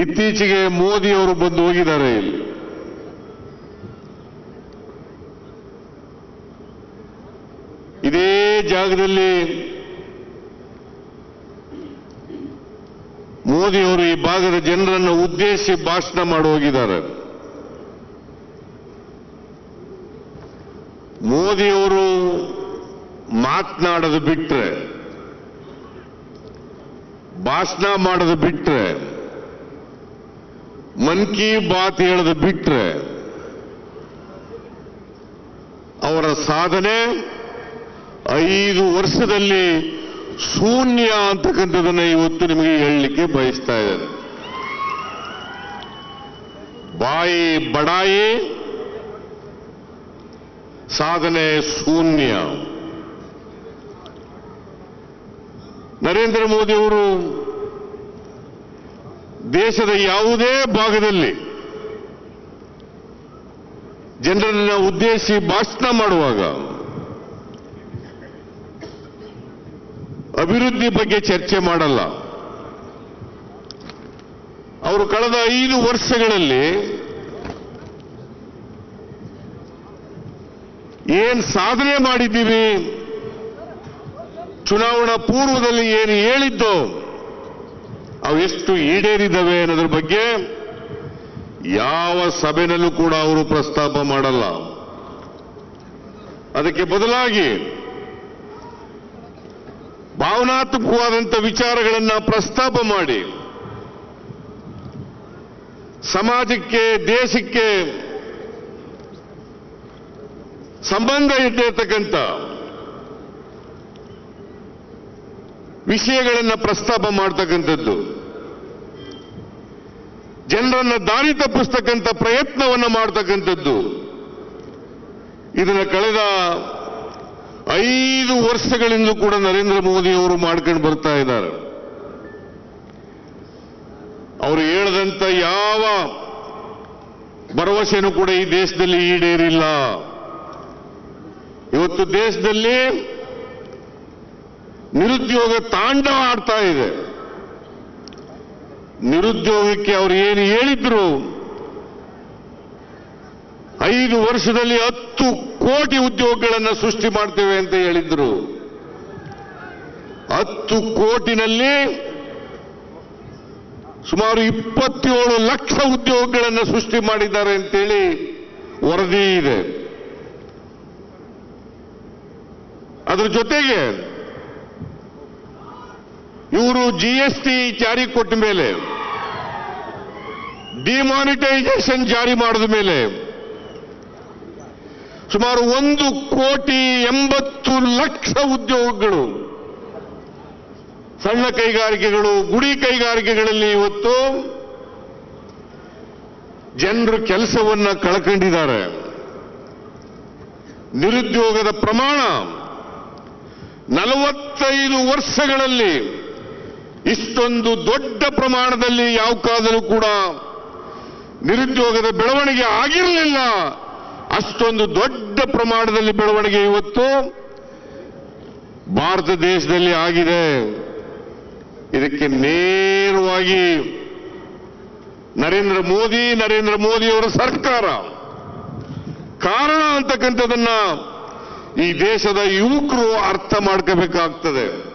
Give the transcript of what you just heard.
ಇತ್ತೀಚೆಗೆ ಮೋದಿ ಅವರು ಬಂದು ಹೋಗಿದ್ದಾರೆ ಇಲ್ಲಿ ಇದೇ ಜಾಗದಲ್ಲಿ ಮೋದಿ ಅವರು ಈ ಭಾಗದ ಜನರನ್ನು ಉದ್ದೇಶಿಸಿ ಭಾಷಣ ಮಾಡಿ ಹೋಗಿದ್ದಾರೆ ಮೋದಿಯವರು ಮಾತನಾಡೋದು ಬಿಟ್ರೆ ಭಾಷಣ ಮಾಡೋದು ಬಿಟ್ರೆ ಮನ್ ಕಿ ಬಾತ್ ಹೇಳೋದು ಬಿಟ್ರೆ ಅವರ ಸಾಧನೆ ಐದು ವರ್ಷದಲ್ಲಿ ಶೂನ್ಯ ಅಂತಕ್ಕಂಥದನ್ನ ಇವತ್ತು ನಿಮಗೆ ಹೇಳಲಿಕ್ಕೆ ಬಯಸ್ತಾ ಇದ್ದೇನೆ ಬಾಯಿ ಬಡಾಯಿ ಸಾಧನೆ ಶೂನ್ಯ ನರೇಂದ್ರ ಮೋದಿ ಅವರು ದೇಶದ ಯಾವುದೇ ಭಾಗದಲ್ಲಿ ಜನರನ್ನ ಉದ್ದೇಶಿಸಿ ಭಾಷಣ ಮಾಡುವಾಗ ಅಭಿವೃದ್ಧಿ ಬಗ್ಗೆ ಚರ್ಚೆ ಮಾಡಲ್ಲ ಅವರು ಕಳೆದ ಐದು ವರ್ಷಗಳಲ್ಲಿ ಏನ್ ಸಾಧನೆ ಮಾಡಿದ್ದೀವಿ ಚುನಾವಣಾ ಪೂರ್ವದಲ್ಲಿ ಏನು ಹೇಳಿದ್ದೋ ಅವು ಎಷ್ಟು ಈಡೇರಿದವೆ ಅನ್ನೋದ್ರ ಬಗ್ಗೆ ಯಾವ ಸಭೆನಲ್ಲೂ ಕೂಡ ಅವರು ಪ್ರಸ್ತಾಪ ಮಾಡಲ್ಲ ಅದಕ್ಕೆ ಬದಲಾಗಿ ಭಾವನಾತ್ಮಕವಾದಂಥ ವಿಚಾರಗಳನ್ನ ಪ್ರಸ್ತಾಪ ಮಾಡಿ ಸಮಾಜಕ್ಕೆ ದೇಶಕ್ಕೆ ಸಂಬಂಧ ಇಟ್ಟಿರ್ತಕ್ಕಂಥ ವಿಷಯಗಳನ್ನು ಪ್ರಸ್ತಾಪ ಮಾಡ್ತಕ್ಕಂಥದ್ದು ಜನರನ್ನ ದಾರಿ ತಪ್ಪಿಸ್ತಕ್ಕಂಥ ಪ್ರಯತ್ನವನ್ನು ಮಾಡ್ತಕ್ಕಂಥದ್ದು ಇದನ್ನ ಕಳೆದ ಐದು ವರ್ಷಗಳಿಂದ ಕೂಡ ನರೇಂದ್ರ ಮೋದಿ ಅವರು ಮಾಡ್ಕೊಂಡು ಬರ್ತಾ ಇದ್ದಾರೆ ಅವರು ಹೇಳದಂತ ಯಾವ ಭರವಸೆನೂ ಕೂಡ ಈ ದೇಶದಲ್ಲಿ ಈಡೇರಿಲ್ಲ ಇವತ್ತು ದೇಶದಲ್ಲಿ ನಿರುದ್ಯೋಗ ತಾಂಡವ ಆಡ್ತಾ ಇದೆ ನಿರುದ್ಯೋಗಕ್ಕೆ ಅವರು ಏನು ಹೇಳಿದ್ರು ಐದು ವರ್ಷದಲ್ಲಿ ಹತ್ತು ಕೋಟಿ ಉದ್ಯೋಗಗಳನ್ನು ಸೃಷ್ಟಿ ಮಾಡ್ತೇವೆ ಅಂತ ಹೇಳಿದ್ರು ಹತ್ತು ಕೋಟಿನಲ್ಲಿ ಸುಮಾರು ಇಪ್ಪತ್ತೇಳು ಲಕ್ಷ ಉದ್ಯೋಗಗಳನ್ನು ಸೃಷ್ಟಿ ಮಾಡಿದ್ದಾರೆ ಅಂತೇಳಿ ವರದಿ ಇದೆ ಅದ್ರ ಜೊತೆಗೆ ಇವರು ಜಿ ಎಸ್ ಟಿ ಜಾರಿ ಕೊಟ್ಟ ಮೇಲೆ ಡಿಮಾನಿಟೈಸೇಷನ್ ಜಾರಿ ಮಾಡಿದ ಮೇಲೆ ಸುಮಾರು ಒಂದು ಕೋಟಿ ಎಂಬತ್ತು ಲಕ್ಷ ಉದ್ಯೋಗಗಳು ಸಣ್ಣ ಕೈಗಾರಿಕೆಗಳು ಗುಡಿ ಕೈಗಾರಿಕೆಗಳಲ್ಲಿ ಇವತ್ತು ಜನರು ಕೆಲಸವನ್ನ ಕಳ್ಕೊಂಡಿದ್ದಾರೆ ನಿರುದ್ಯೋಗದ ಪ್ರಮಾಣ ನಲವತ್ತೈದು ವರ್ಷಗಳಲ್ಲಿ ಇಷ್ಟೊಂದು ದೊಡ್ಡ ಪ್ರಮಾಣದಲ್ಲಿ ಯಾವ ಕಾಲದಲ್ಲೂ ಕೂಡ ನಿರುದ್ಯೋಗದ ಬೆಳವಣಿಗೆ ಆಗಿರಲಿಲ್ಲ ಅಷ್ಟೊಂದು ದೊಡ್ಡ ಪ್ರಮಾಣದಲ್ಲಿ ಬೆಳವಣಿಗೆ ಇವತ್ತು ಭಾರತ ದೇಶದಲ್ಲಿ ಆಗಿದೆ ಇದಕ್ಕೆ ನೇರವಾಗಿ ನರೇಂದ್ರ ಮೋದಿ ನರೇಂದ್ರ ಮೋದಿಯವರ ಸರ್ಕಾರ ಕಾರಣ ಅಂತಕ್ಕಂಥದನ್ನ ಈ ದೇಶದ ಯುವಕರು ಅರ್ಥ ಮಾಡ್ಕೋಬೇಕಾಗ್ತದೆ